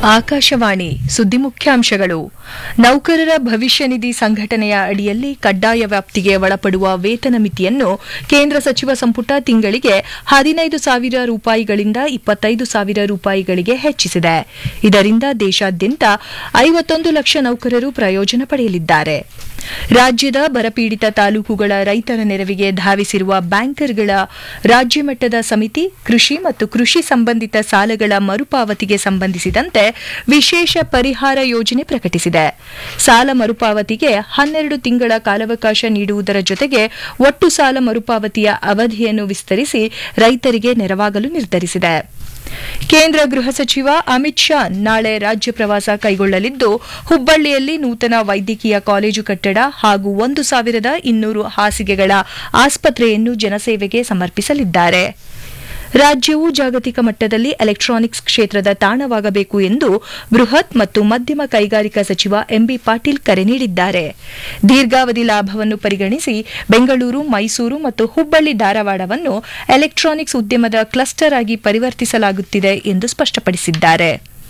ಆಕಾಶವಾಣಿ ಸುದ್ದಿ ಮುಖ್ಯಾಂಶಗಳು ನೌಕರರ ಭವಿಷ್ಯ ನಿಧಿ ಸಂಘಟನೆಯ ಅಡಿಯಲ್ಲಿ ಕಡ್ಡಾಯ ವ್ಯಾಪ್ತಿಗೆ ಒಳಪಡುವ ವೇತನ ಮಿತಿಯನ್ನು ಕೇಂದ್ರ ಸಚಿವ ಸಂಪುಟ ತಿಂಗಳಿಗೆ ಹದಿನೈದು ಸಾವಿರ ರೂಪಾಯಿಗಳಿಂದ ಇಪ್ಪತ್ತೈದು ಸಾವಿರ ರೂಪಾಯಿಗಳಿಗೆ ಹೆಚ್ಚಿಸಿದೆ ಇದರಿಂದ ದೇಶಾದ್ಯಂತ ಐವತ್ತೊಂದು ಲಕ್ಷ ನೌಕರರು ಪ್ರಯೋಜನ ಪಡೆಯಲಿದ್ದಾರೆ ರಾಜ್ಯದ ಬರಪೀಡಿತ ತಾಲೂಕುಗಳ ರೈತರ ನೆರವಿಗೆ ಧಾವಿಸಿರುವ ಬ್ಯಾಂಕರ್ಗಳ ರಾಜ್ಯ ಮಟ್ಟದ ಸಮಿತಿ ಕೃಷಿ ಮತ್ತು ಕೃಷಿ ಸಂಬಂಧಿತ ಸಾಲಗಳ ಮರುಪಾವತಿಗೆ ಸಂಬಂಧಿಸಿದಂತೆ ವಿಶೇಷ ಪರಿಹಾರ ಯೋಜನೆ ಪ್ರಕಟಿಸಿದೆ ಸಾಲ ಮರುಪಾವತಿಗೆ ಹನ್ನೆರಡು ತಿಂಗಳ ಕಾಲಾವಕಾಶ ನೀಡುವುದರ ಜೊತೆಗೆ ಒಟ್ಟು ಸಾಲ ಮರುಪಾವತಿಯ ಅವಧಿಯನ್ನು ವಿಸ್ತರಿಸಿ ರೈತರಿಗೆ ನೆರವಾಗಲು ನಿರ್ಧರಿಸಿದೆ ಕೇಂದ್ರ ಗೃಹ ಸಚಿವ ಅಮಿತ್ ಶಾ ನಾಳೆ ರಾಜ್ಯ ಪ್ರವಾಸ ಕೈಗೊಳ್ಳಲಿದ್ದು ಹುಬ್ಬಳ್ಳಿಯಲ್ಲಿ ನೂತನ ವೈದ್ಯಕೀಯ ಕಾಲೇಜು ಕಟ್ಟಡ ಹಾಗೂ ಒಂದು ಸಾವಿರದ ಇನ್ನೂರು ಹಾಸಿಗೆಗಳ ಆಸ್ಪತ್ರೆಯನ್ನು ಜನಸೇವೆಗೆ ಸಮರ್ಪಿಸಲಿದ್ದಾರೆ ರಾಜ್ಯವು ಜಾಗತಿಕ ಮಟ್ಟದಲ್ಲಿ ಎಲೆಕ್ಟ್ರಾನಿಕ್ಸ್ ಕ್ಷೇತ್ರದ ತಾಣವಾಗಬೇಕು ಎಂದು ಬೃಹತ್ ಮತ್ತು ಮಧ್ಯಮ ಕೈಗಾರಿಕಾ ಸಚಿವ ಎಂಬಿ ಪಾಟೀಲ್ ಕರೆ ನೀಡಿದ್ದಾರೆ ದೀರ್ಘಾವಧಿ ಲಾಭವನ್ನು ಪರಿಗಣಿಸಿ ಬೆಂಗಳೂರು ಮೈಸೂರು ಮತ್ತು ಹುಬ್ಬಳ್ಳಿ ಧಾರವಾಡವನ್ನು ಎಲೆಕ್ಟ್ರಾನಿಕ್ಸ್ ಉದ್ಯಮದ ಕ್ಲಸ್ಟರ್ ಆಗಿ ಪರಿವರ್ತಿಸಲಾಗುತ್ತಿದೆ ಎಂದು ಸ್ಪಷ್ಟಪಡಿಸಿದ್ದಾರೆ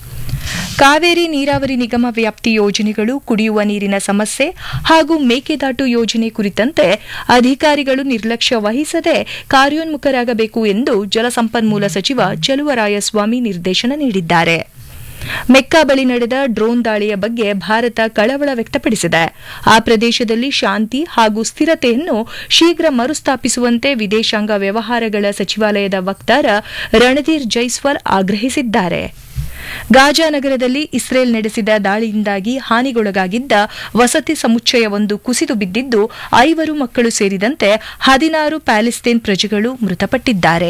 ಕಾವೇರಿ ನೀರಾವರಿ ನಿಗಮ ವ್ಯಾಪ್ತಿ ಯೋಜನೆಗಳು ಕುಡಿಯುವ ನೀರಿನ ಸಮಸ್ಯೆ ಹಾಗೂ ಮೇಕೆದಾಟು ಯೋಜನೆ ಕುರಿತಂತೆ ಅಧಿಕಾರಿಗಳು ನಿರ್ಲಕ್ಷ್ಯ ವಹಿಸದೆ ಕಾರ್ಯೋನ್ಮುಖರಾಗಬೇಕು ಎಂದು ಜಲಸಂಪನ್ಮೂಲ ಸಚಿವ ಚಲುವರಾಯಸ್ವಾಮಿ ನಿರ್ದೇಶನ ನೀಡಿದ್ದಾರೆ ಮೆಕ್ಕಾ ಬಳಿ ನಡೆದ ಡ್ರೋನ್ ದಾಳಿಯ ಬಗ್ಗೆ ಭಾರತ ಕಳವಳ ವ್ಯಕ್ತಪಡಿಸಿದೆ ಆ ಪ್ರದೇಶದಲ್ಲಿ ಶಾಂತಿ ಹಾಗೂ ಸ್ಥಿರತೆಯನ್ನು ಶೀಘ್ರ ಮರುಸ್ಥಾಪಿಸುವಂತೆ ವಿದೇಶಾಂಗ ವ್ಯವಹಾರಗಳ ಸಚಿವಾಲಯದ ವಕ್ತಾರ ರಣಧೀರ್ ಜೈಸ್ವಾಲ್ ಆಗ್ರಹಿಸಿದ್ದಾರೆ ಗಾಜಾ ನಗರದಲ್ಲಿ ಇಸ್ರೇಲ್ ನಡೆಸಿದ ದಾಳಿಯಿಂದಾಗಿ ಹಾನಿಗೊಳಗಾಗಿದ್ದ ವಸತಿ ಸಮುಚ್ಚಯವೊಂದು ಕುಸಿದು ಬಿದ್ದಿದ್ದು ಐವರು ಮಕ್ಕಳು ಸೇರಿದಂತೆ ಹದಿನಾರು ಪ್ಯಾಲೆಸ್ತೇನ್ ಪ್ರಜೆಗಳು ಮೃತಪಟ್ಟಿದ್ದಾರೆ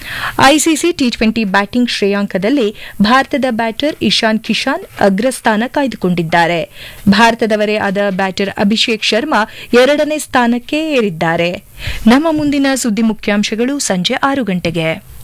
ಐಸಿಸಿ ಟಿ ಟ್ವೆಂಟಿ ಬ್ಯಾಟಿಂಗ್ ಶ್ರೇಯಾಂಕದಲ್ಲಿ ಭಾರತದ ಬ್ಯಾಟರ್ ಇಶಾನ್ ಕಿಶಾನ್ ಅಗ್ರಸ್ಥಾನ ಕಾಯ್ದುಕೊಂಡಿದ್ದಾರೆ ಭಾರತದವರೇ ಆದ ಬ್ಯಾಟರ್ ಅಭಿಷೇಕ್ ಶರ್ಮಾ ಎರಡನೇ ಸ್ಥಾನಕ್ಕೆ ಏರಿದ್ದಾರೆ ನಮ್ಮ ಮುಂದಿನ ಸುದ್ದಿ ಮುಖ್ಯಾಂಶಗಳು ಸಂಜೆ ಆರು ಗಂಟೆಗೆ